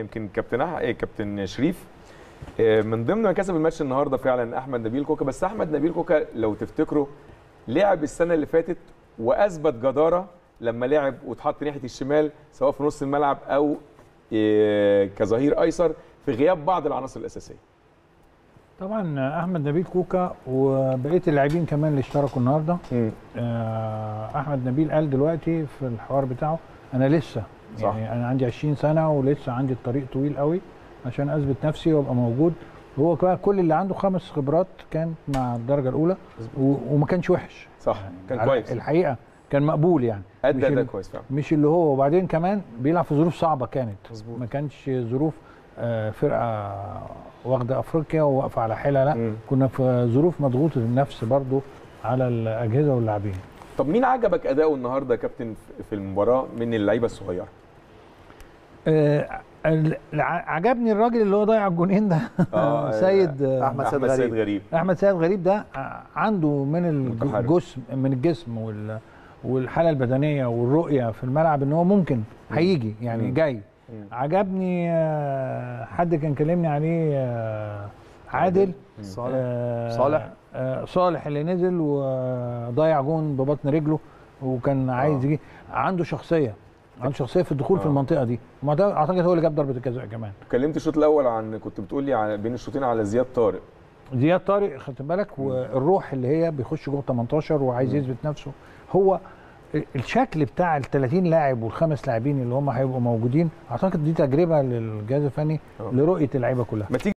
يمكن كابتن أح... إيه، كابتن شريف آه، من ضمن ما كسب الماتش النهارده فعلا احمد نبيل كوكا بس احمد نبيل كوكا لو تفتكروا لعب السنه اللي فاتت واثبت جداره لما لعب واتحط ناحيه الشمال سواء في نص الملعب او آه، كظهير ايسر في غياب بعض العناصر الاساسيه طبعا احمد نبيل كوكا وبقيه اللاعبين كمان اللي اشتركوا النهارده آه، احمد نبيل قال دلوقتي في الحوار بتاعه انا لسه صح. يعني انا عندي 20 سنه ولسه عندي الطريق طويل قوي عشان اثبت نفسي وابقى موجود هو كمان كل اللي عنده خمس خبرات كان مع الدرجه الاولى و- وما كانش وحش صح كان على- كويس الحقيقه كان مقبول يعني ادى مش ده ال- كويس فعلا مش اللي هو وبعدين كمان بيلعب في ظروف صعبه كانت مظبوط. ما كانش ظروف آه، فرقه واخده افريقيا وواقفه على حيلها لا مم. كنا في ظروف مضغوطه النفس برضو على الاجهزه واللاعبين طب مين عجبك اداؤه النهارده يا كابتن في- في المباراه من اللعيبه الصغيره آه، ال- ع- عجبني الراجل اللي هو ضيع الجونين ده آه، سيد آه، أحمد سيد احمد سيد غريب. غريب احمد سيد غريب ده ع- عنده من متحرك. الجسم من الجسم وال والحاله البدنيه والرؤيه في الملعب ان هو ممكن هيجي يعني مم. جاي مم. عجبني آه، حد كان كلمني عليه آه، عادل صالح آه، صالح. آه، صالح اللي نزل وضيع جون ببطن رجله وكان عايز يجي عنده شخصيه عنده شخصيه في الدخول في آه. المنطقه دي وما ده- اعتقد هو اللي جاب ضربه الجزاء كمان اتكلمت الشوط الاول عن كنت بتقول لي على بين الشوطين على زياد طارق زياد طارق خدت بالك والروح اللي هي بيخش جوه 18 وعايز يثبت نفسه هو الشكل بتاع ال 30 لاعب والخمس لاعبين اللي هم هيبقوا موجودين اعتقد دي تجربه للجهاز الفني آه. لرؤيه اللعيبه كلها ما تيجي